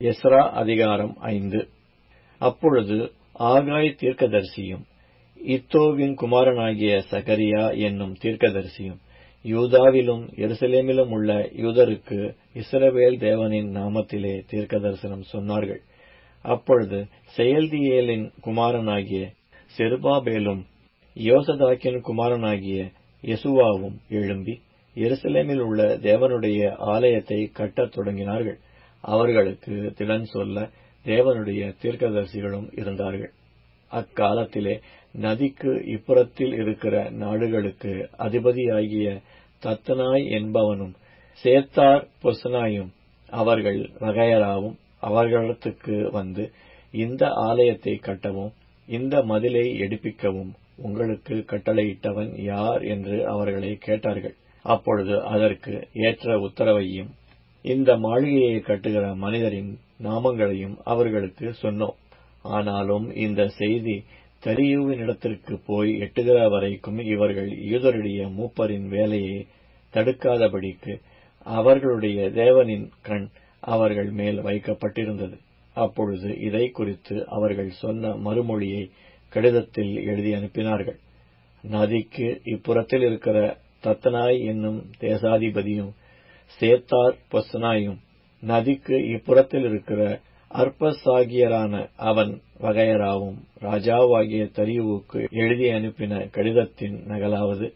Ezra அதிகாரம் ஐந்து அப்பொழுது ஆகாய் தீர்க்கதரிசியும் இத்தோவின் குமாரனாகிய சகரியா என்னும் தீர்க்கதரிசியும் யூதாவிலும் எருசலேமிலும் உள்ள யூதருக்கு இஸ்ரவேல் தேவனின் நாமத்திலே தீர்க்கதரிசனம் சொன்னார்கள் அப்பொழுது செயல்தியேலின் குமாரனாகிய செருபாபேலும் யோசதாக்கின் குமாரனாகிய யெசுவாவும் எழும்பி எருசலேமில் உள்ள தேவனுடைய ஆலயத்தை கட்டத் தொடங்கினார்கள் அவர்களுக்கு திடன் சொல்ல தேவனுடைய தீர்க்கதரிசிகளும் இருந்தார்கள் அக்காலத்திலே நதிக்கு இப்புறத்தில் இருக்கிற நாடுகளுக்கு அதிபதியாகிய தத்தனாய் என்பவனும் சேத்தார் பொசனாயும் அவர்கள் வகையராவும் அவர்களிடத்துக்கு வந்து இந்த ஆலயத்தை கட்டவும் இந்த மதிலை எடுப்பிக்கவும் உங்களுக்கு கட்டளையிட்டவன் யார் என்று அவர்களை கேட்டார்கள் அப்பொழுது அதற்கு ஏற்ற உத்தரவையும் இந்த மாளிகையை கட்டுகிற மனிதரின் நாமங்களையும் அவர்களுக்கு சொன்னோம் ஆனாலும் இந்த செய்தி தரியுவினிடத்திற்கு போய் எட்டுகிற வரைக்கும் இவர்கள் யூதருடைய மூப்பரின் வேலையை தடுக்காதபடிக்கு அவர்களுடைய தேவனின் கண் அவர்கள் மேல் வைக்கப்பட்டிருந்தது அப்பொழுது இதை குறித்து அவர்கள் சொன்ன மறுமொழியை கடிதத்தில் எழுதி அனுப்பினார்கள் நதிக்கு இப்புறத்தில் இருக்கிற தத்தனாய் என்னும் தேசாதிபதியும் சேத்தார் பொசனாயும் நதிக்கு இப்புறத்தில் இருக்கிற அற்பசாகியரான அவன் வகையராவும் ராஜாவாகிய தரியுவுக்கு எழுதி அனுப்பின கடிதத்தின் நகலாவது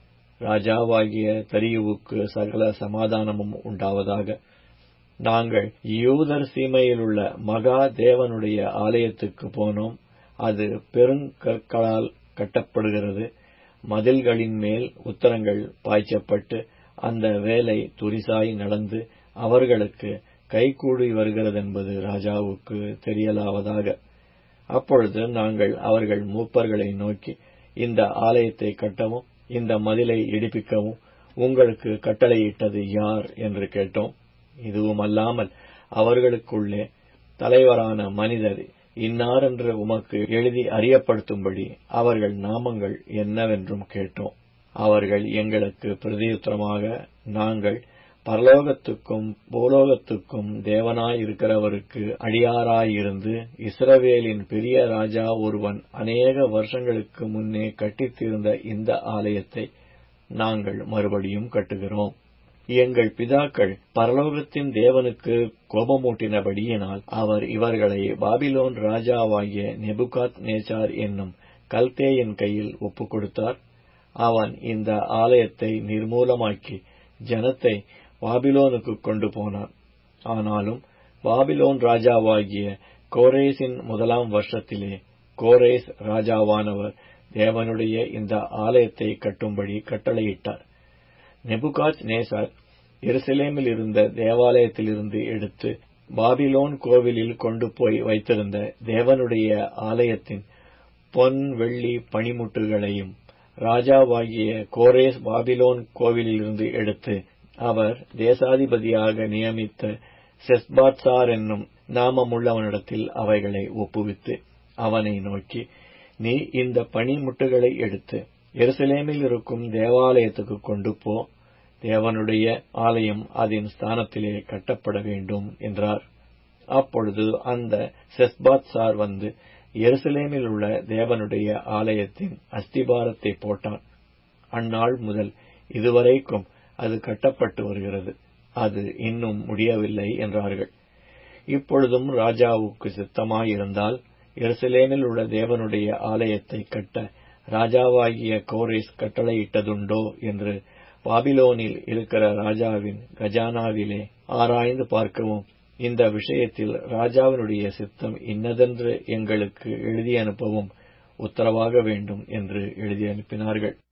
ராஜாவாகிய தரியுவுக்கு சகல சமாதானமும் உண்டாவதாக நாங்கள் யூதர் சீமையிலுள்ள மகா தேவனுடைய ஆலயத்துக்கு போனோம் அது பெருங்கற்களால் கட்டப்படுகிறது மதில்களின் மேல் உத்தரங்கள் பாய்ச்சப்பட்டு அந்த வேலை துரிசாய் நடந்து அவர்களுக்கு கைகூடி வருகிறதென்பது ராஜாவுக்கு தெரியலாவதாக அப்பொழுது நாங்கள் அவர்கள் மூப்பர்களை நோக்கி இந்த ஆலயத்தை கட்டவும் இந்த மதிலை இடிப்பிக்கவும் உங்களுக்கு கட்டளையிட்டது யார் என்று கேட்டோம் இதுவும் அல்லாமல் அவர்களுக்குள்ளே தலைவரான மனிதர் இன்னாரென்று உமக்கு எழுதி அறியப்படுத்தும்படி அவர்கள் நாமங்கள் என்னவென்றும் கேட்டோம் அவர்கள் எங்களுக்கு பிரதியுத்தரமாக நாங்கள் பரலோகத்துக்கும் பூலோகத்துக்கும் தேவனாயிருக்கிறவருக்கு அடியாராயிருந்து இஸ்ரவேலின் பெரிய ராஜா ஒருவன் அநேக வருஷங்களுக்கு முன்னே கட்டித்தீர்ந்த இந்த ஆலயத்தை நாங்கள் மறுபடியும் கட்டுகிறோம் எங்கள் பிதாக்கள் பரலோகத்தின் தேவனுக்கு கோபமூட்டினபடியினால் அவர் இவர்களை பாபிலோன் ராஜாவாகிய நெபுகாத் நேச்சார் என்னும் கல்தேயின் கையில் ஒப்புக் கொடுத்தார் அவன் இந்த ஆலயத்தை நிர்மூலமாக்கி ஜனத்தை பாபிலோனுக்கு கொண்டு போனான் ஆனாலும் பாபிலோன் ராஜாவாகிய கோரேசின் முதலாம் வருஷத்திலே கோரேஸ் ராஜாவானவர் தேவனுடைய இந்த ஆலயத்தை கட்டும்படி கட்டளையிட்டார் நெபுகாத் நேசார் எருசலேமில் இருந்த தேவாலயத்திலிருந்து எடுத்து பாபிலோன் கோவிலில் கொண்டு போய் வைத்திருந்த தேவனுடைய ஆலயத்தின் பொன் வெள்ளி பணிமுட்டுகளையும் ராஜாவாகிய கோரேஸ் பாபிலோன் கோவிலிலிருந்து எடுத்து அவர் தேசாதிபதியாக நியமித்த செஸ்பாத்சார் என்னும் நாமமுள்ளவனிடத்தில் அவைகளை ஒப்புவித்து அவனை நோக்கி நீ இந்த பணிமுட்டுகளை எடுத்து எருசலேமில் இருக்கும் தேவாலயத்துக்கு கொண்டு போ தேவனுடைய ஆலயம் அதன் ஸ்தானத்திலே கட்டப்பட வேண்டும் என்றார் அப்பொழுது அந்த செஸ்பாத்சார் வந்து எருசலேமில் உள்ள தேவனுடைய ஆலயத்தின் அஸ்திபாரத்தை போட்டான் அந்நாள் முதல் இதுவரைக்கும் அது கட்டப்பட்டு வருகிறது அது இன்னும் முடியவில்லை என்றார்கள் இப்பொழுதும் ராஜாவுக்கு சித்தமாயிருந்தால் எருசலேமில் உள்ள தேவனுடைய ஆலயத்தை கட்ட ராஜாவாகிய கோரேஸ் கட்டளையிட்டதுண்டோ என்று பாபிலோனில் இருக்கிற ராஜாவின் கஜானாவிலே ஆராய்ந்து பார்க்கவும் இந்த விஷயத்தில் ராஜாவினுடைய சித்தம் இன்னதென்று எங்களுக்கு எழுதி அனுப்பவும் உத்தரவாக வேண்டும் என்று எழுதி அனுப்பினார்கள்